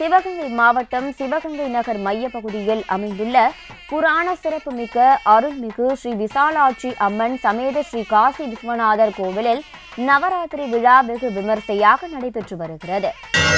சிவகங்கை மாவட்டம் சிவகங்கை நகர் மையப்பகுதியில் அமைந்துள்ள புராண சிறப்புமிக்க அருள்மிகு ஸ்ரீ விசாலாட்சி அம்மன் சமேத ஸ்ரீ காசி விஸ்வநாதர் கோவிலில் நவராத்திரி விழா வெகு விமர்சையாக நடைபெற்று வருகிறது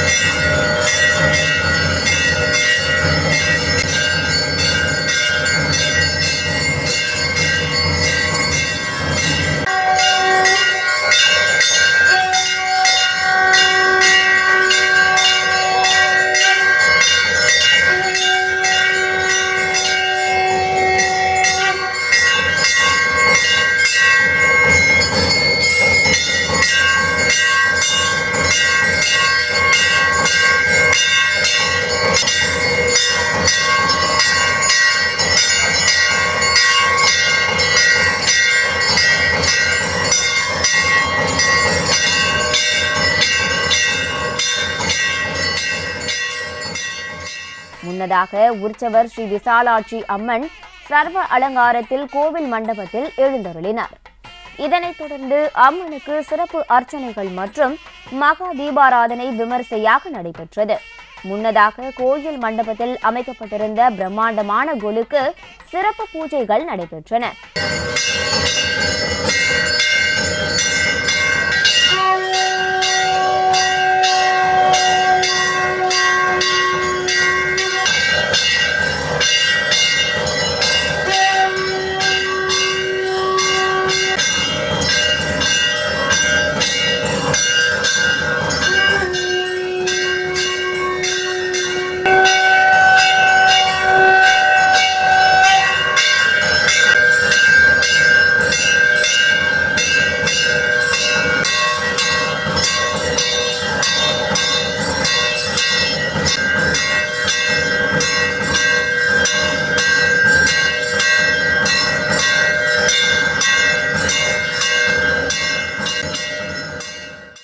முன்னதாக உற்சவர் ஸ்ரீ விசாலாட்சி அம்மன் சர்வ அலங்காரத்தில் கோவில் மண்டபத்தில் எழுந்தருளினார் இதனைத் தொடர்ந்து அம்மனுக்கு சிறப்பு அர்ச்சனைகள் மற்றும் மகா தீபாராதனை விமர்சையாக நடைபெற்றது முன்னதாக கோயில் மண்டபத்தில் அமைக்கப்பட்டிருந்த பிரம்மாண்டமான கொலுக்கு சிறப்பு பூஜைகள் நடைபெற்றன